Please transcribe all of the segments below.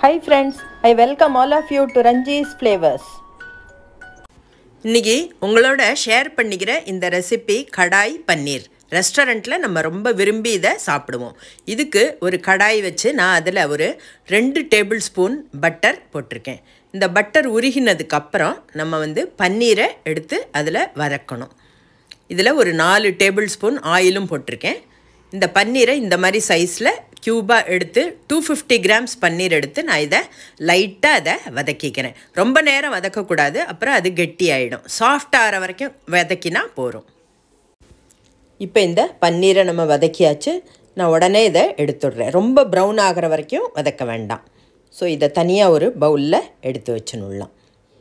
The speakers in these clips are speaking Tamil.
Hi friends, I welcome all of you to Ranji's Flavors. இன்னைக்கு உங்களோட ஷேர் பண்ணிக்கிற இந்த ரெசிபி கடாய் பன்னீர் ரெஸ்டாரண்ட்டில் நம்ம ரொம்ப விரும்பி இதை சாப்பிடுவோம் இதுக்கு ஒரு கடாய் வச்சு நான் அதில் ஒரு ரெண்டு டேபிள் ஸ்பூன் பட்டர் போட்டிருக்கேன் இந்த பட்டர் உருகினதுக்கு அப்புறம் நம்ம வந்து பன்னீரை எடுத்து அதில் வதக்கணும் இதில் ஒரு நாலு டேபிள் ஸ்பூன் ஆயிலும் போட்டிருக்கேன் இந்த பன்னீரை இந்த மாதிரி சைஸில் க்யூபாக எடுத்து டூ ஃபிஃப்டி கிராம்ஸ் பன்னீர் எடுத்து நான் இதை லைட்டாக அதை வதக்கிக்கிறேன் ரொம்ப நேரம் வதக்கக்கூடாது அப்புறம் அது கெட்டி ஆகிடும் சாஃப்ட் ஆகிற வரைக்கும் வதக்கினா போதும் இப்போ இந்த பன்னீரை நம்ம வதக்கியாச்சு நான் உடனே இதை எடுத்துடுறேன் ரொம்ப ப்ரௌன் ஆகிற வரைக்கும் வதக்க வேண்டாம் ஸோ இதை தனியாக ஒரு பவுலில் எடுத்து வச்சுனுடலாம்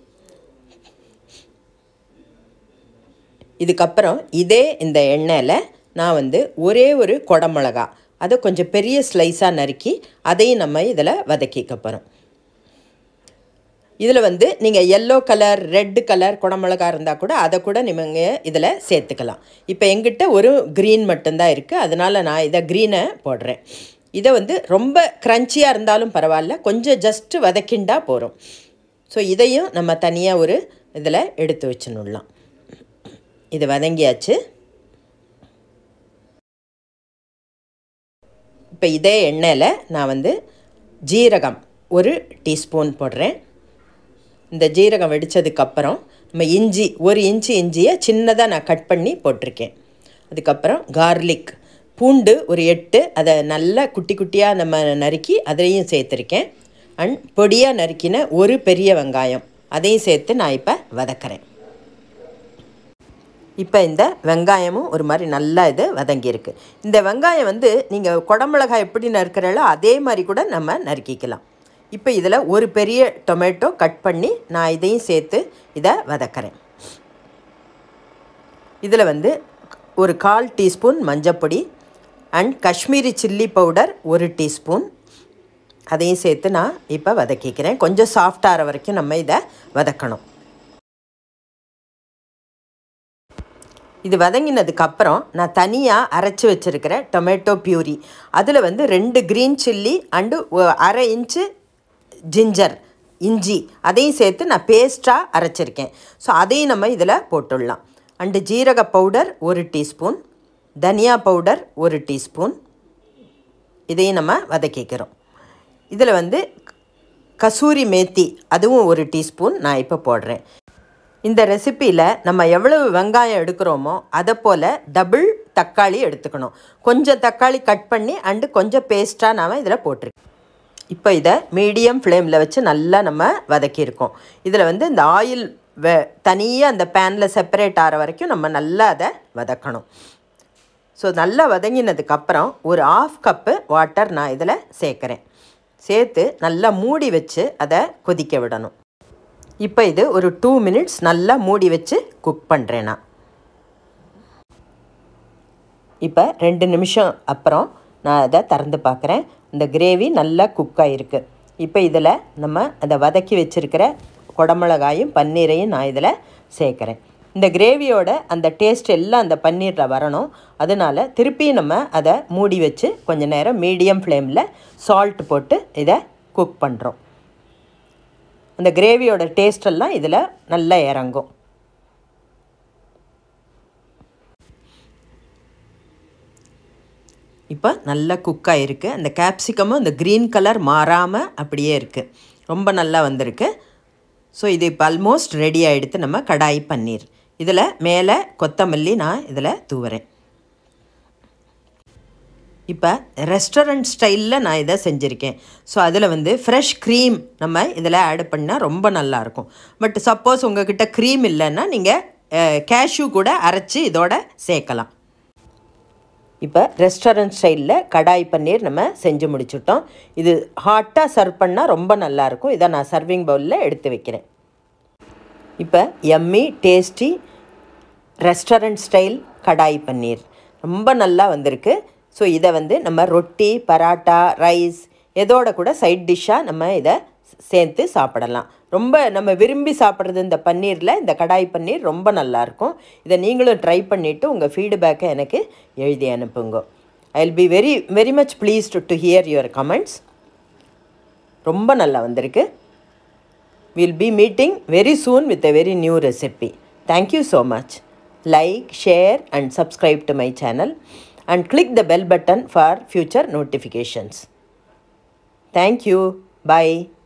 இதுக்கப்புறம் இதே இந்த எண்ணெயில் நான் வந்து ஒரே ஒரு குடமிளகா அதை கொஞ்சம் பெரிய ஸ்லைஸாக நறுக்கி அதையும் நம்ம இதில் வதக்கிக்க போகிறோம் இதில் வந்து நீங்கள் எல்லோ கலர் ரெட் கலர் குடமிளகா இருந்தால் கூட அதை கூட நீங்கள் இதில் சேர்த்துக்கலாம் இப்போ எங்கிட்ட ஒரு க்ரீன் மட்டும்தான் இருக்குது அதனால் நான் இதை க்ரீனை போடுறேன் இதை வந்து ரொம்ப க்ரன்ச்சியாக இருந்தாலும் பரவாயில்ல கொஞ்சம் ஜஸ்ட்டு வதக்கிண்டா போகிறோம் ஸோ இதையும் நம்ம தனியாக ஒரு இதில் எடுத்து வச்சுனுடலாம் இது வதங்கியாச்சு இப்போ இதே எண்ணெயில் நான் வந்து ஜீரகம் ஒரு டீஸ்பூன் போடுறேன் இந்த ஜீரகம் வெடித்ததுக்கப்புறம் நம்ம இஞ்சி ஒரு இன்ச்சு இஞ்சியை சின்னதாக நான் கட் பண்ணி போட்டிருக்கேன் அதுக்கப்புறம் கார்லிக் பூண்டு ஒரு எட்டு அதை நல்லா குட்டி குட்டியாக நம்ம நறுக்கி அதையும் சேர்த்துருக்கேன் அண்ட் பொடியாக நறுக்கின ஒரு பெரிய வெங்காயம் அதையும் சேர்த்து நான் இப்போ வதக்கிறேன் இப்போ இந்த வெங்காயமும் ஒரு மாதிரி நல்லா இது வதங்கியிருக்கு இந்த வெங்காயம் வந்து நீங்கள் குடமிளகாய் எப்படி நறுக்கிறீங்களோ அதே மாதிரி கூட நம்ம நறுக்கிக்கலாம் இப்போ இதில் ஒரு பெரிய டொமேட்டோ கட் பண்ணி நான் இதையும் சேர்த்து இதை வதக்கிறேன் இதில் வந்து ஒரு கால் டீஸ்பூன் மஞ்சப்பொடி அண்ட் காஷ்மீரி சில்லி பவுடர் ஒரு டீஸ்பூன் அதையும் சேர்த்து நான் இப்போ வதக்கிக்கிறேன் கொஞ்சம் சாஃப்டாகிற வரைக்கும் நம்ம இதை வதக்கணும் இது வதங்கினதுக்கப்புறம் நான் தனியாக அரைச்சி வச்சுருக்கிற டொமேட்டோ பியூரி அதில் வந்து ரெண்டு க்ரீன் சில்லி அண்டு அரை இன்ச்சு ஜிஞ்சர் இஞ்சி அதையும் சேர்த்து நான் பேஸ்ட்டாக அரைச்சிருக்கேன் ஸோ அதையும் நம்ம இதில் போட்டுடலாம் அண்டு ஜீரக பவுடர் ஒரு டீஸ்பூன் தனியா பவுடர் ஒரு டீஸ்பூன் இதையும் நம்ம வதக்கிக்கிறோம் இதில் வந்து கசூரி மேத்தி அதுவும் ஒரு டீஸ்பூன் நான் இப்போ போடுறேன் இந்த ரெசிப்பியில் நம்ம எவ்வளவு வெங்காயம் எடுக்கிறோமோ அதை போல் டபுள் தக்காளி எடுத்துக்கணும் கொஞ்சம் தக்காளி கட் பண்ணி அண்டு கொஞ்சம் பேஸ்ட்டாக நாம் இதில் போட்டிருக்கோம் இப்போ இதை மீடியம் ஃப்ளேமில் வச்சு நல்லா நம்ம வதக்கியிருக்கோம் இதில் வந்து இந்த ஆயில் வெ தனியாக அந்த பேனில் செப்பரேட் ஆகிற வரைக்கும் நம்ம நல்லா அதை வதக்கணும் ஸோ நல்லா வதங்கினதுக்கப்புறம் ஒரு ஆஃப் கப்பு வாட்டர் நான் இதில் சேர்க்குறேன் சேர்த்து நல்லா மூடி வச்சு அதை கொதிக்க விடணும் இப்போ இது ஒரு டூ மினிட்ஸ் நல்லா மூடி வச்சு குக் பண்ணுறேன் நான் இப்போ ரெண்டு நிமிஷம் அப்புறம் நான் அதை திறந்து பார்க்குறேன் இந்த கிரேவி நல்லா குக் ஆகிருக்கு இப்போ இதில் நம்ம அதை வதக்கி வச்சுருக்கிற குடமிளகாயும் பன்னீரையும் நான் இதில் சேர்க்குறேன் இந்த கிரேவியோட அந்த டேஸ்ட் எல்லாம் அந்த பன்னீரில் வரணும் அதனால் திருப்பி நம்ம அதை மூடி வச்சு கொஞ்சம் நேரம் மீடியம் ஃப்ளேமில் சால்ட் போட்டு இதை குக் பண்ணுறோம் அந்த கிரேவியோட டேஸ்டெல்லாம் இதில் நல்லா இறங்கும் இப்போ நல்லா குக் ஆகிருக்கு அந்த கேப்சிகமும் அந்த க்ரீன் கலர் மாறாமல் அப்படியே இருக்குது ரொம்ப நல்லா வந்திருக்கு ஸோ இது இப்போ ஆல்மோஸ்ட் ரெடி ஆகிடுத்து நம்ம கடாய் பன்னீர் இதில் மேலே கொத்தமல்லி நான் இதில் தூவுறேன் இப்போ ரெஸ்டாரண்ட் ஸ்டைலில் நான் இதை செஞ்சுருக்கேன் ஸோ அதில் வந்து ஃப்ரெஷ் க்ரீம் நம்ம இதில் ஆட் பண்ணால் ரொம்ப நல்லாயிருக்கும் பட் சப்போஸ் உங்ககிட்ட க்ரீம் இல்லைன்னா நீங்கள் கேஷ்யூ கூட அரைச்சி இதோட சேர்க்கலாம் இப்போ ரெஸ்டாரண்ட் ஸ்டைலில் கடாய் பன்னீர் நம்ம செஞ்சு முடிச்சுட்டோம் இது ஹாட்டாக சர்வ் பண்ணால் ரொம்ப நல்லாயிருக்கும் இதை நான் சர்விங் பவுலில் எடுத்து வைக்கிறேன் இப்போ yummy tasty restaurant style kadai paneer ரொம்ப நல்லா வந்திருக்கு ஸோ இதை வந்து நம்ம ரொட்டி பராட்டா ரைஸ் எதோட கூட சைட் டிஷ்ஷாக நம்ம இதை சேர்த்து சாப்பிடலாம் ரொம்ப நம்ம விரும்பி சாப்பிட்றது இந்த பன்னீரில் இந்த கடாய் பன்னீர் ரொம்ப நல்லாயிருக்கும் இதை நீங்களும் ட்ரை பண்ணிவிட்டு உங்கள் ஃபீட்பேக்கை எனக்கு எழுதி அனுப்புங்க I will be very very much pleased to hear your comments ரொம்ப நல்லா வந்திருக்கு will be meeting very soon with a very new recipe thank you so much like share and subscribe to my channel and click the bell button for future notifications thank you by